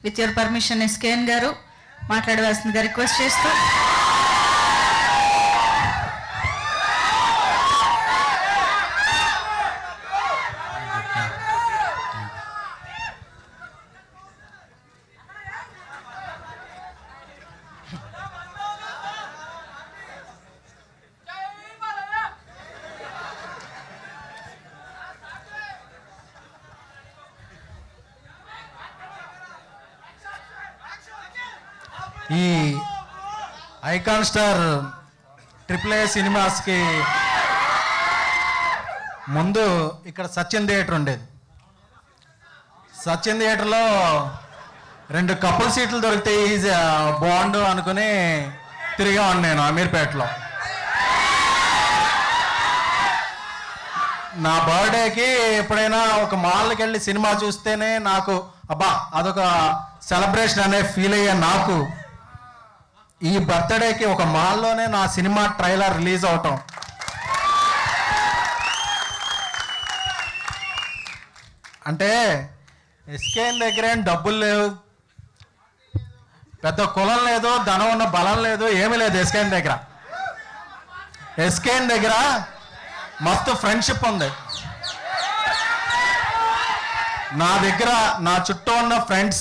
with your permission SKN గారు మాట్లాడవలసిందిగా request చేస్తూ ఈ ఐకాన్ స్టార్ ట్రిపుల్ ఏ సినిమాస్కి ముందు ఇక్కడ సత్యం థియేటర్ ఉండేది సత్యం థియేటర్లో రెండు కపుల్ సీట్లు దొరికితే ఈజీ బాగుండు అనుకుని తిరిగాను నేను అమీర్పేటలో నా బర్త్డేకి ఎప్పుడైనా ఒక మాల్కి వెళ్ళి సినిమా చూస్తేనే నాకు అబ్బా అదొక సెలబ్రేషన్ అనే ఫీల్ అయ్యే నాకు ఈ బర్త్డేకి ఒక మాల్లోనే నా సినిమా ట్రైలర్ రిలీజ్ అవటం అంటే ఎస్కేఎన్ దగ్గర ఏం డబ్బులు లేవు పెద్ద కులం లేదు ధనం ఉన్న బలం లేదు ఏమీ లేదు ఎస్కేఎన్ దగ్గర ఎస్కేఎన్ దగ్గర మస్తు ఫ్రెండ్షిప్ ఉంది నా దగ్గర నా చుట్టూ ఉన్న ఫ్రెండ్స్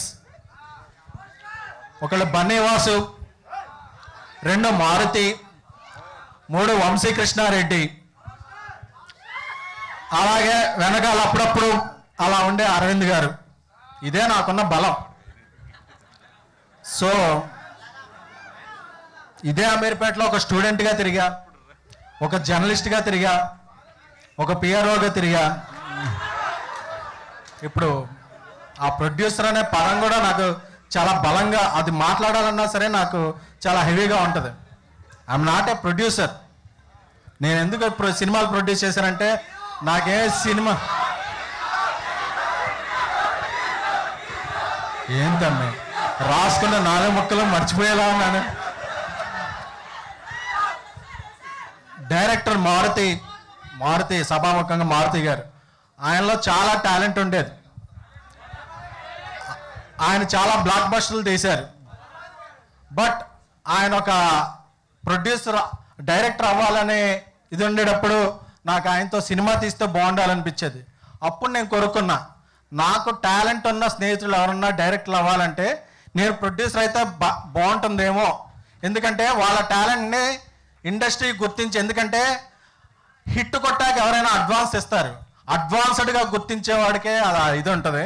ఒకళ్ళు బన్నీవాసు రెండు మారుతి మూడు వంశీకృష్ణారెడ్డి అలాగే వెనకాల అప్పుడప్పుడు అలా ఉండే అరవింద్ గారు ఇదే నాకున్న బలం సో ఇదే అమీర్పేటలో ఒక స్టూడెంట్గా తిరిగా ఒక జర్నలిస్ట్గా తిరిగా ఒక పిఆర్ఓగా తిరిగా ఇప్పుడు ఆ ప్రొడ్యూసర్ అనే పదం కూడా నాకు చాలా బలంగా అది మాట్లాడాలన్నా సరే నాకు చాలా హెవీగా ఉంటుంది ఐఎమ్ నాట్ ఏ ప్రొడ్యూసర్ నేను ఎందుకు ఇప్పుడు సినిమాలు ప్రొడ్యూస్ చేశానంటే నాకే సినిమా ఏంటమ్మే రాసుకున్న నాలుగు ముక్కలు మర్చిపోయేలా ఉన్నాను డైరెక్టర్ మారుతి మారుతి సభాముఖంగా మారుతి గారు ఆయనలో చాలా టాలెంట్ ఉండేది ఆయన చాలా బ్లాక్ బస్టర్లు తీశారు బట్ ఆయన ఒక ప్రొడ్యూసర్ డైరెక్టర్ అవ్వాలనే ఇది ఉండేటప్పుడు నాకు ఆయనతో సినిమా తీస్తే బాగుండాలనిపించేది అప్పుడు నేను కొరుకున్నా నాకు టాలెంట్ ఉన్న స్నేహితులు ఎవరన్నా డైరెక్టర్లు అవ్వాలంటే నేను ప్రొడ్యూసర్ అయితే బా బాగుంటుందేమో ఎందుకంటే వాళ్ళ టాలెంట్ని ఇండస్ట్రీ గుర్తించి ఎందుకంటే హిట్ కొట్టాక ఎవరైనా అడ్వాన్స్ ఇస్తారు అడ్వాన్స్డ్గా గుర్తించేవాడికే అది ఇది ఉంటుంది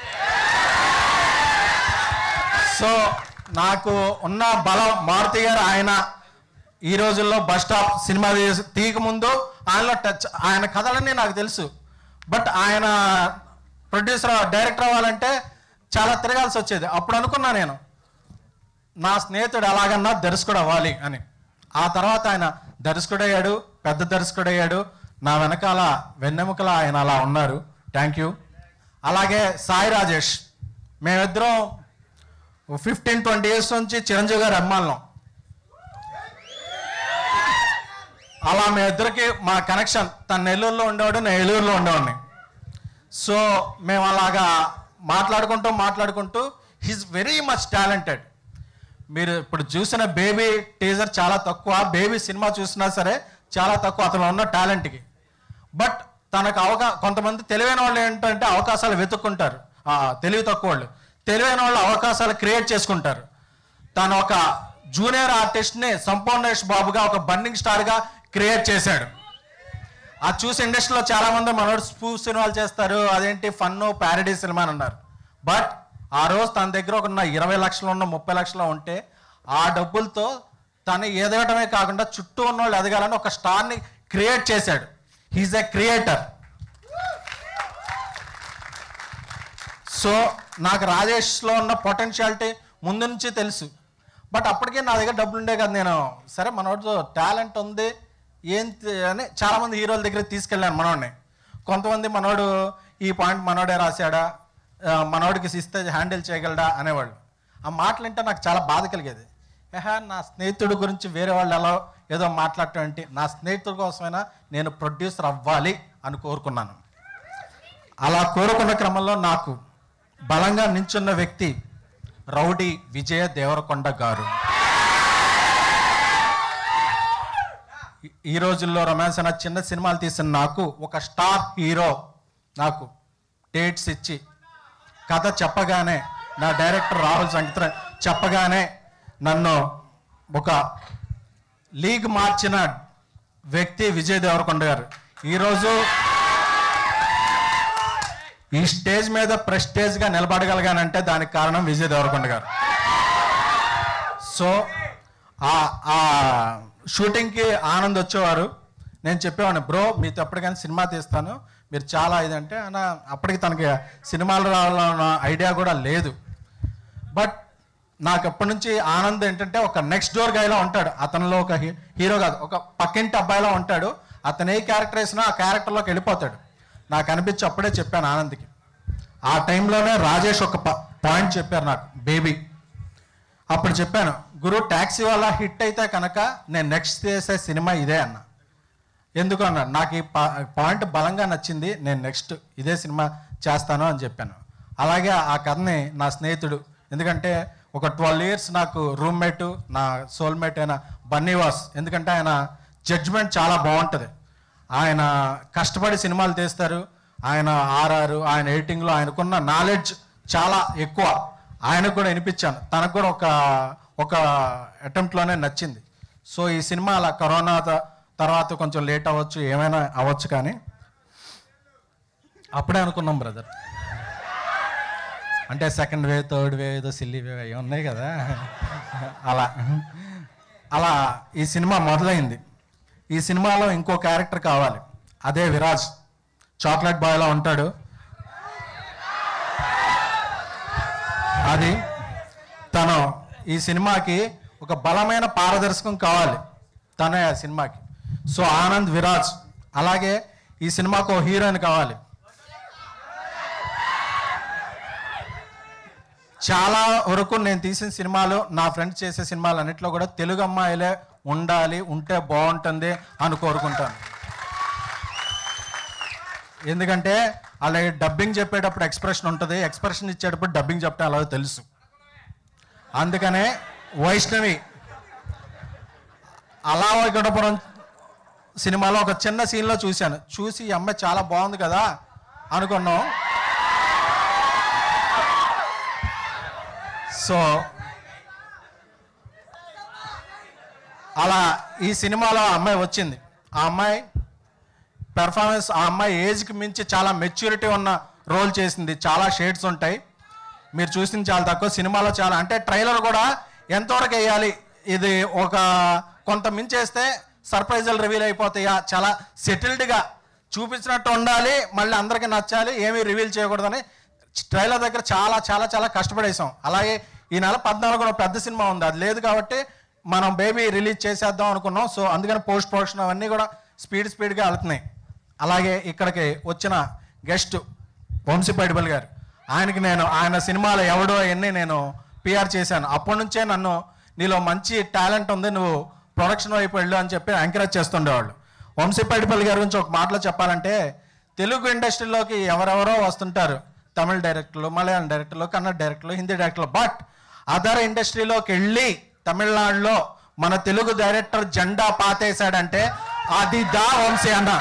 సో నాకు ఉన్న బలం మారుతి గారు ఆయన ఈ రోజుల్లో బస్ స్టాప్ సినిమా తీసి- తీయక ముందు ఆయనలో టచ్ ఆయన కథలన్నీ నాకు తెలుసు బట్ ఆయన ప్రొడ్యూసర్ డైరెక్టర్ అవ్వాలంటే చాలా తిరగాల్సి వచ్చేది అప్పుడు అనుకున్నా నేను నా స్నేహితుడు ఎలాగన్నా దర్శకుడు అవ్వాలి అని ఆ తర్వాత ఆయన దర్శకుడయ్యాడు పెద్ద దర్శకుడయ్యాడు నా వెనకాల వెన్నెముకల ఆయన అలా ఉన్నారు థ్యాంక్ యూ అలాగే సాయి రాజేష్ మేమిద్దరం ఫిఫ్టీన్ ట్వంటీ ఇయర్స్ నుంచి చిరంజీవి గారి అమ్మాలం అలా మీ ఇద్దరికి మా కనెక్షన్ తన నెల్లూరులో ఉండేవాడు నేను ఏలూరులో ఉండేవాడిని సో మేము అలాగా మాట్లాడుకుంటూ మాట్లాడుకుంటూ హీస్ వెరీ మచ్ టాలెంటెడ్ మీరు ఇప్పుడు చూసిన బేబీ టీజర్ చాలా తక్కువ బేబీ సినిమా చూసినా సరే చాలా తక్కువ అతను ఉన్న టాలెంట్కి బట్ తనకు అవకా కొంతమంది తెలివైన వాళ్ళు ఏంటంటే అవకాశాలు వెతుక్కుంటారు ఆ, తెలివి తక్కువ వాళ్ళు తెలివైన వాళ్ళు అవకాశాలు క్రియేట్ చేసుకుంటారు తను ఒక జూనియర్ ఆర్టిస్ట్ని సంపూర్ణేష్ బాబుగా ఒక బన్నింగ్ స్టార్గా క్రియేట్ చేశాడు అది చూసి ఇండస్ట్రీలో చాలా మంది మనోడు స్పూఫ్ సినిమాలు చేస్తారు అదేంటి ఫన్ ప్యారడీ సినిమా అని అన్నారు బట్ ఆ రోజు తన దగ్గర ఒక ఉన్న ఇరవై లక్షలు ఉన్న ముప్పై లక్షలు ఉంటే ఆ డబ్బులతో తను ఎదగటమే కాకుండా చుట్టూ ఉన్న వాళ్ళు ఎదగాలని ఒక స్టార్ని క్రియేట్ చేశాడు హీజ్ ఎ క్రియేటర్ సో నాకు రాజేష్లో ఉన్న పొటెన్షియాలిటీ ముందు నుంచి తెలుసు బట్ అప్పటికే నా దగ్గర డబ్బులు ఉండే కదా నేను సరే మనోడితో టాలెంట్ ఉంది ఏంటి అని చాలామంది హీరోల దగ్గర తీసుకెళ్ళాను మనోడిని కొంతమంది మనోడు ఈ పాయింట్ మనోడే రాశాడా ఆ, మనోడికి ఇస్తే హ్యాండిల్ చేయగలడా అనేవాళ్ళు ఆ మాటలు వింటే నాకు చాలా బాధ కలిగేది ఏహా నా స్నేహితుడి గురించి వేరే వాళ్ళు ఎలా ఏదో మాట్లాడటం ఏంటి నా స్నేహితుడి కోసమైనా నేను ప్రొడ్యూసర్ అవ్వాలి అని కోరుకున్నాను అలా కోరుకున్న క్రమంలో నాకు బలంగా నించున్న వ్యక్తి రౌడీ విజయ దేవరకొండ గారు ఈ- ఈ రోజుల్లో రొమాన్స్ అన్న చిన్న సినిమాలు తీసిన నాకు ఒక స్టార్ హీరో నాకు డేట్స్ ఇచ్చి కథ చెప్పగానే నా డైరెక్టర్ రాహుల్ సంగీత చెప్పగానే నన్ను ఒక లీగ్ మార్చిన వ్యక్తి విజయ్ దేవరకొండ గారు ఈరోజు ఈ స్టేజ్ మీద ప్రెస్టేజ్గా నిలబడగలిగానంటే దానికి కారణం విజయ్ దేవరకొండ గారు సో ఆ ఆ షూటింగ్కి ఆనంద్ వచ్చేవారు నేను చెప్పేవాడిని బ్రో మీతో ఎప్పటికైనా సినిమా తీస్తాను మీరు చాలా ఇదంటే అన్న అప్పటికి తనకి సినిమాలు రావాలన్న ఐడియా కూడా లేదు బట్ నాకు ఎప్పటి నుంచి ఆనంద్ ఏంటంటే ఒక నెక్స్ట్ డోర్ గైలా ఉంటాడు అతనిలో ఒక హీ- హీరో కాదు ఒక పక్కింటి అబ్బాయిలా ఉంటాడు అతను ఏ క్యారెక్టర్ వేసినా ఆ క్యారెక్టర్లోకి వెళ్ళిపోతాడు నాకు అనిపించి అప్పుడే చెప్పాను ఆనంద్కి ఆ టైంలోనే రాజేష్ ఒక పాయింట్ చెప్పారు నాకు బేబీ అప్పుడు చెప్పాను గురు ట్యాక్సీ వల్ల హిట్ అయితే కనుక నేను నెక్స్ట్ చేసే సినిమా ఇదే అన్న ఎందుకు అన్నాడు నాకు ఈ పా- పాయింట్ బలంగా నచ్చింది నేను నెక్స్ట్ ఇదే సినిమా చేస్తాను అని చెప్పాను అలాగే ఆ కథని నా స్నేహితుడు ఎందుకంటే ఒక ట్వెల్వ్ ఇయర్స్ నాకు రూమ్మేట్ నా సోల్మేట్ అయిన బన్నీవాస్ ఎందుకంటే ఆయన జడ్జ్మెంట్ చాలా బాగుంటుంది ఆయన కష్టపడి సినిమాలు తీస్తారు ఆయన ఆర్ఆర్ ఆయన ఎడిటింగ్లో ఆయనకున్న నాలెడ్జ్ చాలా ఎక్కువ ఆయనకు కూడా వినిపించాను తనకు కూడా ఒక ఒక అటెంప్ట్లోనే నచ్చింది సో ఈ సినిమా అలా కరోనా త- తర్వాత కొంచెం లేట్ అవ్వచ్చు ఏమైనా అవ్వచ్చు కానీ అప్పుడే అనుకున్నాం బ్రదర్ అంటే సెకండ్ వేవ్ థర్డ్ వేవ్ ఏదో సిల్లీ వేవ్ అవి ఉన్నాయి కదా అలా అలా ఈ సినిమా మొదలైంది ఈ సినిమాలో ఇంకో క్యారెక్టర్ కావాలి అదే విరాజ్ చాక్లెట్ బాయ్లా ఉంటాడు అది తను ఈ సినిమాకి ఒక బలమైన పారదర్శకం కావాలి తనే ఆ సినిమాకి సో ఆనంద్ విరాజ్ అలాగే ఈ సినిమాకు ఓ హీరోయిన్ కావాలి చాలా వరకు నేను తీసిన సినిమాలు నా ఫ్రెండ్స్ చేసే సినిమాలు అన్నింటిలో కూడా తెలుగు అమ్మాయిలే ఉండాలి ఉంటే బాగుంటుంది అని కోరుకుంటాను ఎందుకంటే అలాగే డబ్బింగ్ చెప్పేటప్పుడు ఎక్స్ప్రెషన్ ఉంటుంది ఎక్స్ప్రెషన్ ఇచ్చేటప్పుడు డబ్బింగ్ చెప్పడం అలాగో తెలుసు అందుకనే వైష్ణవి అలా వైకుంఠపురం సినిమాలో ఒక చిన్న సీన్లో చూశాను చూసి ఈ అమ్మాయి చాలా బాగుంది కదా అనుకున్నాం సో అలా ఈ సినిమాలో ఆ అమ్మాయి వచ్చింది ఆ అమ్మాయి పెర్ఫార్మెన్స్ ఆ అమ్మాయి ఏజ్కి మించి చాలా మెచ్యూరిటీ ఉన్న రోల్ చేసింది చాలా షేడ్స్ ఉంటాయి మీరు చూసింది చాలా తక్కువ సినిమాలో చాలా అంటే ట్రైలర్ కూడా ఎంతవరకు వేయాలి ఇది ఒక కొంత మించేస్తే సర్ప్రైజులు రివీల్ అయిపోతాయా చాలా సెటిల్డ్గా చూపించినట్టు ఉండాలి మళ్ళీ అందరికీ నచ్చాలి ఏమీ రివీల్ చేయకూడదని ట్రైలర్ దగ్గర చాలా చాలా చాలా కష్టపడేసాం అలాగే ఈ నెల పద్నాలుగున పెద్ద సినిమా ఉంది అది లేదు కాబట్టి మనం బేబీ రిలీజ్ చేసేద్దాం అనుకున్నాం సో అందుకని పోస్ట్ ప్రొడక్షన్ అవన్నీ కూడా స్పీడ్ స్పీడ్గా వెళ్తున్నాయి అలాగే ఇక్కడికి వచ్చిన గెస్ట్ వంశీపైడిబల్ గారు ఆయనకి నేను ఆయన సినిమాలో ఎవడో అవన్నీ నేను పిఆర్ చేశాను అప్పటి నుంచే నన్ను నీలో మంచి టాలెంట్ ఉంది నువ్వు ప్రొడక్షన్ వైపు వెళ్ళు అని చెప్పి ఎంకరేజ్ చేస్తుండేవాళ్ళు వంశీపైడిపల్లి గారి గురించి ఒక మాటలో చెప్పాలంటే తెలుగు ఇండస్ట్రీలోకి ఎవరెవరో వస్తుంటారు తమిళ డైరెక్టర్లు మలయాళం డైరెక్టర్లు కన్నడ డైరెక్టర్లు హిందీ డైరెక్టర్లు బట్ అదర్ ఇండస్ట్రీలోకి వెళ్ళి తమిళనాడులో మన తెలుగు డైరెక్టర్ జెండా పాతేశాడంటే అది దా వంశీ అన్న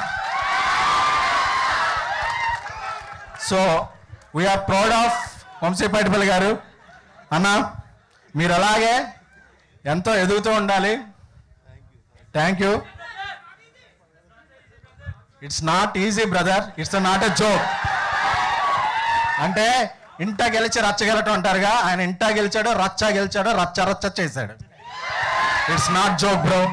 so we are proud of Vamsipetapalli గారు అన్న మీరు అలాగే ఎంతో ఎదుగుతూ ఉండాలి thank you it's not easy brother it's not a joke అంటే ఇంట గెలిచి రచ్చ గెలటం అంటారుగా ఆయన ఇంట గెలిచాడు రచ్చ గెలిచాడు రచ్చ రచ్చ చేశాడు it's not joke bro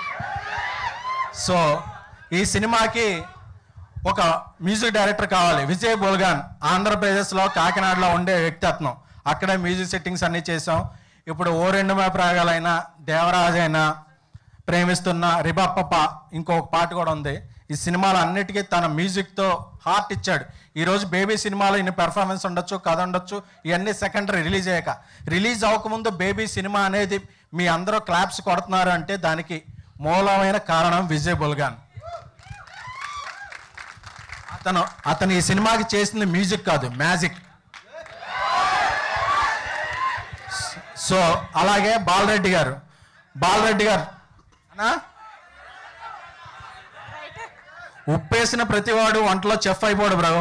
so ఈ సినిమాకి ఒక మ్యూజిక్ డైరెక్టర్ కావాలి విజయ్ బోల్గాన్ ఆంధ్రప్రదేశ్లో కాకినాడలో ఉండే వ్యక్తిత్వం అక్కడే మ్యూజిక్ సెట్టింగ్స్ అన్నీ చేసాం ఇప్పుడు ఓ రెండు మే ప్రాగాలైనా దేవరాజ్ అయినా ప్రేమిస్తున్న రిబాపప్ప ఇంకొక పాట కూడా ఉంది ఈ సినిమాలు అన్నిటికీ తన మ్యూజిక్తో హార్ట్ ఇచ్చాడు ఈరోజు బేబీ సినిమాలో ఇన్ని పెర్ఫార్మెన్స్ ఉండొచ్చు కథ ఉండొచ్చు ఇవన్నీ సెకండరీ రిలీజ్ అయ్యాక రిలీజ్ అవ్వకముందు బేబీ సినిమా అనేది మీ అందరూ క్లాప్స్ కొడుతున్నారు అంటే దానికి మూలమైన కారణం విజయ్ బుల్గాన్ అతను అతను ఈ సినిమాకి చేసింది మ్యూజిక్ కాదు మ్యాజిక్ సో అలాగే బాలరెడ్డి గారు బాలరెడ్డి గారు అన్నా ఉప్పేసిన ప్రతివాడు వంటలో చెఫ్ అయిపోడు బ్రో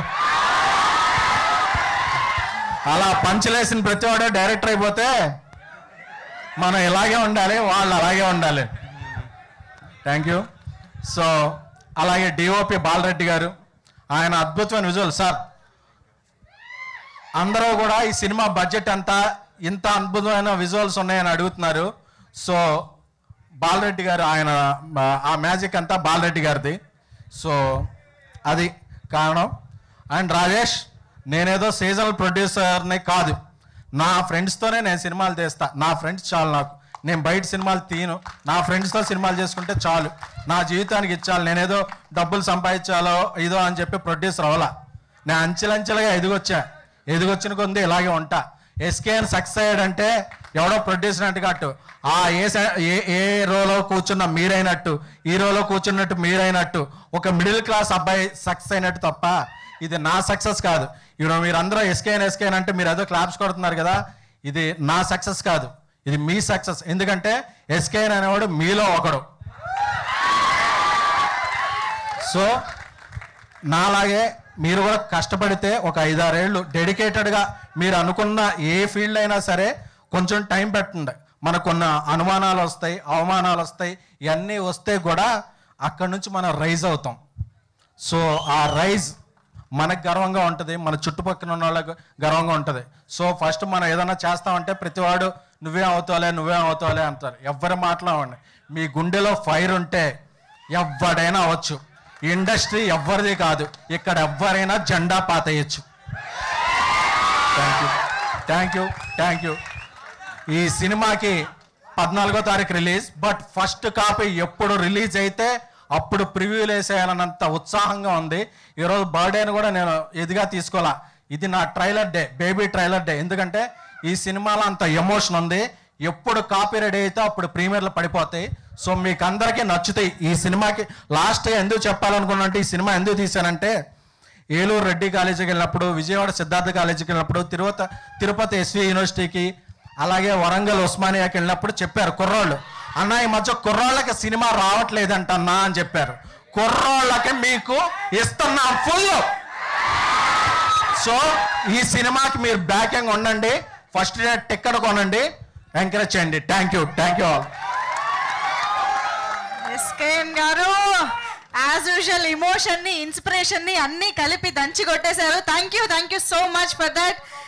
అలా పంచలేసిన ప్రతివాడు డైరెక్టర్ అయిపోతే మనం ఇలాగే ఉండాలి వాళ్ళు అలాగే ఉండాలి థ్యాంక్ యూ సో అలాగే డిఓపి బాలరెడ్డి గారు ఆయన అద్భుతమైన విజువల్ సార్ అందరూ కూడా ఈ సినిమా బడ్జెట్ అంతా ఇంత అద్భుతమైన విజువల్స్ ఉన్నాయని అడుగుతున్నారు సో బాలరెడ్డి గారు ఆయన ఆ మ్యాజిక్ అంతా బాలరెడ్డి గారిది సో అది కారణం అండ్ రాజేష్ నేనేదో సీజనల్ ప్రొడ్యూసర్ని కాదు నా ఫ్రెండ్స్తోనే నేను సినిమాలు తీస్తా నా ఫ్రెండ్స్ చాలు నాకు నేను బయట సినిమాలు తీను నా ఫ్రెండ్స్తో సినిమాలు చేసుకుంటే చాలు నా జీవితానికి ఇచ్చాలి నేనేదో డబ్బులు సంపాదించాలో ఇదో అని చెప్పి ప్రొడ్యూసర్ అవ్వాలా నేను అంచెలంచెలుగా ఎదిగొచ్చా ఎదిగొచ్చిన కొంది ఇలాగే ఉంటా ఎస్కేఎన్ సక్సెస్ అయ్యాడంటే ఎవడో ప్రొడ్యూసర్ అంటే అట్టు ఆ ఏ సై- ఏ ఏ రోలో కూర్చున్న మీరైనట్టు ఈ రోలో కూర్చున్నట్టు మీరైనట్టు ఒక మిడిల్ క్లాస్ అబ్బాయి సక్సెస్ అయినట్టు తప్ప ఇది నా సక్సెస్ కాదు ఇప్పుడు మీరందరూ ఎస్కేఎన్ ఎస్కేఎన్ అంటే మీరు ఏదో క్లాప్స్ కొడుతున్నారు కదా ఇది నా సక్సెస్ కాదు ఇది మీ సక్సెస్ ఎందుకంటే ఎస్కేఎన్ అనేవాడు మీలో ఒకడు సో నాలాగే మీరు కూడా కష్టపడితే ఒక ఐదారేళ్ళు డెడికేటెడ్గా మీరు అనుకున్న ఏ ఫీల్డ్ అయినా సరే కొంచెం టైం పెట్టండి మనకున్న అనుమానాలు వస్తాయి అవమానాలు వస్తాయి ఇవన్నీ వస్తే కూడా అక్కడి నుంచి మనం రైజ్ అవుతాం సో ఆ రైజ్ మనకు గర్వంగా ఉంటుంది మన చుట్టుపక్కల ఉన్న వాళ్ళకి గర్వంగా ఉంటుంది సో ఫస్ట్ మనం ఏదైనా చేస్తామంటే ప్రతివాడు నువ్వే అవుతావులే నువ్వే అవుతావులే అంటారు ఎవరి మాట్లాడండి మీ గుండెలో ఫైర్ ఉంటే ఎవడైనా అవ్వచ్చు ఇండస్ట్రీ ఎవరిది కాదు ఇక్కడ ఎవరైనా జెండా పాతేయచ్చు thank you thank you thank you ఈ సినిమాకి పద్నాలుగో తారీఖు రిలీజ్ బట్ ఫస్ట్ కాపీ ఎప్పుడు రిలీజ్ అయితే అప్పుడు ప్రివ్యూలు వేసేయాలన్నంత ఉత్సాహంగా ఉంది ఈరోజు బర్త్డేని కూడా నేను ఇదిగా తీసుకోవాలా ఇది నా trailer day baby trailer day ఎందుకంటే ఈ సినిమాలో అంత ఎమోషన్ ఉంది ఎప్పుడు కాపీ రెడీ అయితే అప్పుడు ప్రీమియర్లు పడిపోతాయి సో మీకు అందరికీ నచ్చుతాయి ఈ సినిమాకి లాస్ట్ ఎందుకు చెప్పాలనుకున్నంటే ఈ సినిమా ఎందుకు తీశానంటే ఏలూరు రెడ్డి కాలేజీకి వెళ్ళినప్పుడు విజయవాడ సిద్ధార్థ కాలేజీకి వెళ్ళినప్పుడు తిరుపతి తిరుపతి ఎస్వి యూనివర్సిటీకి అలాగే వరంగల్ ఉస్మానియాకి వెళ్ళినప్పుడు చెప్పారు కుర్రోళ్ళు అన్న ఈ మధ్య కుర్రోళ్ళకి సినిమా రావట్లేదంట అన్నా అని చెప్పారు కుర్రోళ్ళకి మీకు ఇస్తున్నాం ఫుల్ సో ఈ సినిమాకి మీరు బ్యాకింగ్ ఉండండి ఫస్ట్ డే టికెట్ కొనండి ఎంకరేజ్ చేయండి thank you thank you all SKN గారు యాజ్ యూజువల్ ఇమోషన్ ని ఇన్స్పిరేషన్ ని అన్ని కలిపి దంచి కొట్టేశారు thank you thank you so much for that